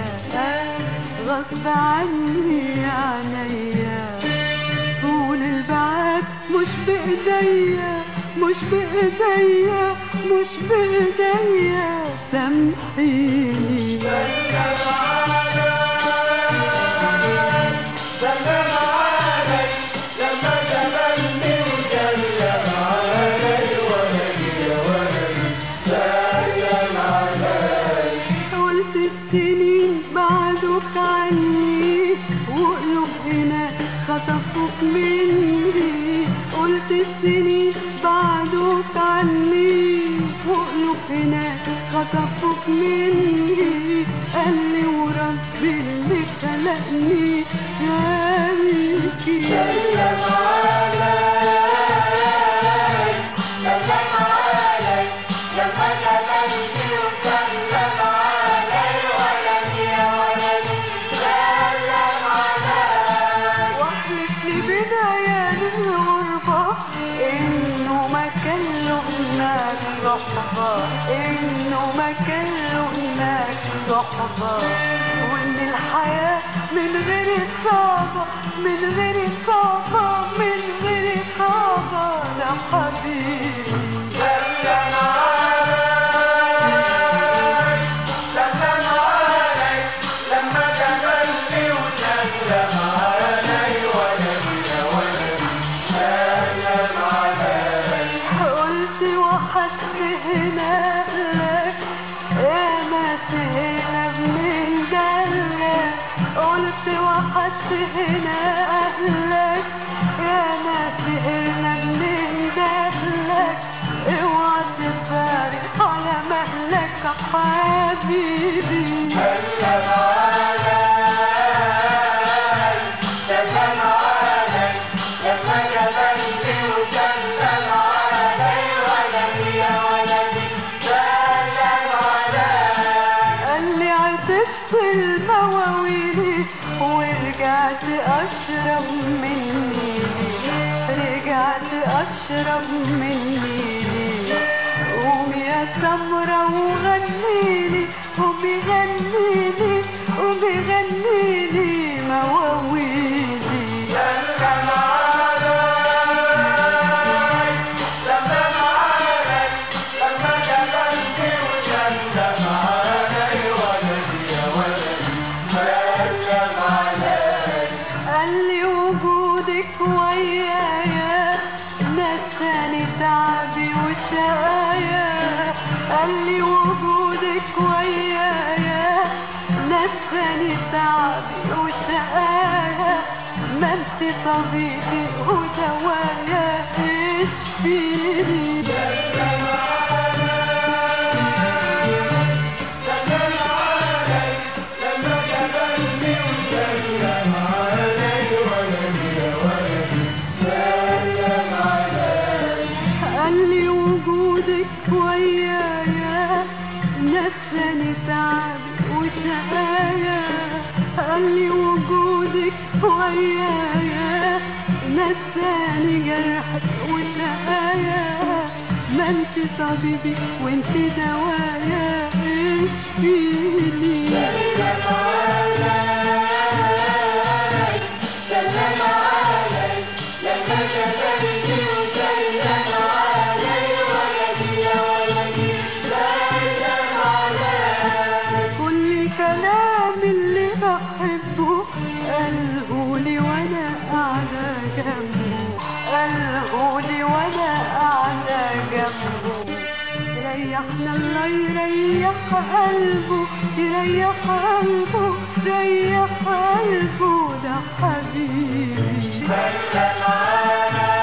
غصب عني عينيا طول البعاد مش بإيديا مش بإيديا مش بإيديا سامحيني قلت السنين بعدك عني وقلوب هنا خطفوك مني قلت السنين بعدك عني وقلوب هنا خطفوك مني قال لي وربي اللي خلقني شاركي سلم واحلف لي بداية الغربة انه ما كان له هناك صحبة انه ما كان له هناك صحبة وان الحياة من غير صعبة من غير صعبة من غير صعبة ده حبيبي قلت وحشت هنا لك يا ما سهرنا من دلك قلت وحشت هنا أهلك يا ما سهرنا من دلك اوعى تفارق على مهلك حبيبي قال لي عطشت المواويل ورجعت اشرب من نيلي رجعت اشرب من نيلي قومي يا سمرة وغنيلي وبيغنيلي وبيغنيلي مواويلي قال لي وجودك ويايا نساني تعبي وشقايا قال لي وجودك ويايا نساني تعبي وشقايا ما انت طبيبي ودوايا اشفيني قال لي وجودك ويايا نساني تعبي وشقايا قال لي وجودك ويايا نساني جرحك وشقايا ما انت طبيبي وانت دوايا اشفيني كل كلام اللي بحبه قاله لي وانا قاعدة جنبه قاله لي وانا قاعدة جنبه ريحنا الله يريح قلبه يريح قلبه ريح قلبه ده حبيبي سلم على